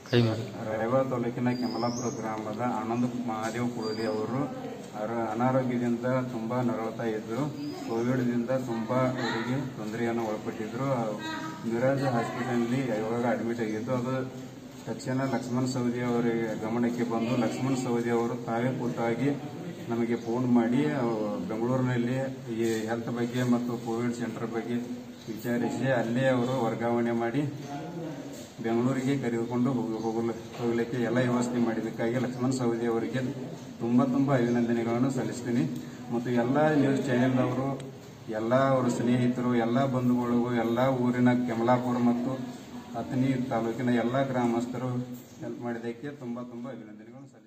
ಕೈ ಮಾಡಿ ರಾಯಬಾಗ ತಾಲೂಕಿನ ಕೆಮಲಾಪುರ ಗ್ರಾಮದ ಆನಂದ್ ಮಹಾದೇವ್ ಕುಳಲಿ ಅವರು ಅರ- ಅನಾರೋಗ್ಯದಿಂದ ತುಂಬಾ ನರಳುತ್ತಾ ಇದ್ರು ಕೋವಿಡ್ದಿಂದ ತುಂಬಾ ಅವರಿಗೆ ತೊಂದರೆಯನ್ನು ಒಳಪಟ್ಟಿದ್ರು ಮಿರಾಜ್ ಹಾಸ್ಪಿಟಲ್ನಲ್ಲಿ ಇವಾಗ ಅಡ್ಮಿಟ್ ಆಗಿದ್ದು ಅದು ತಕ್ಷಣ ಲಕ್ಷ್ಮಣ್ ಸವದಿ ಅವರಿಗೆ ಗಮನಕ್ಕೆ ಬಂದು ಲಕ್ಷ್ಮಣ್ ಸವದಿ ಅವರು ತಾವೇ ಖುದ್ದಾಗಿ ನಮಗೆ ಫೋನ್ ಮಾಡಿ ಅವು ಬೆಂಗಳೂರಿನಲ್ಲಿ ಈ ಹೆಲ್ತ್ ಬಗ್ಗೆ ಮತ್ತು ಕೋವಿಡ್ ಸೆಂಟರ್ ಬಗ್ಗೆ ವಿಚಾರಿಸಿ ಅಲ್ಲೇ ಅವರು ವರ್ಗಾವಣೆ ಮಾಡಿ ಬೆಂಗಳೂರಿಗೆ ಕರೆದುಕೊಂಡು ಹೋಗ- ಹೋಗಲು ಹೋಗಲಿಕ್ಕೆ ಎಲ್ಲ ವ್ಯವಸ್ಥೆ ಮಾಡಿದ್ದಕ್ಕಾಗಿ ಲಕ್ಷ್ಮಣ್ ಸವದಿ ಅವರಿಗೆ ತುಂಬಾ ತುಂಬಾ ಅಭಿನಂದನೆಗಳನ್ನು ಸಲ್ಲಿಸ್ತೀನಿ ಮತ್ತು ಎಲ್ಲ ನ್ಯೂಸ್ ಚಾನೆಲ್ ಅವರು ಎಲ್ಲ ಅವರ ಸ್ನೇಹಿತರು ಎಲ್ಲ ಬಂಧುಗಳಿಗೂ ಎಲ್ಲ ಊರಿನ ಕೆಮಲಾಪುರ ಮತ್ತು ಅಥಣಿ ತಾಲೂಕಿನ ಎಲ್ಲ ಗ್ರಾಮಸ್ಥರು ಹೆಲ್ಪ್ ಮಾಡಿದ್ದಕ್ಕೆ ತುಂಬಾ ತುಂಬಾ ಅಭಿನಂದನೆಗಳನ್ನು ಸಲ್ಲಿಸ್ತೀನಿ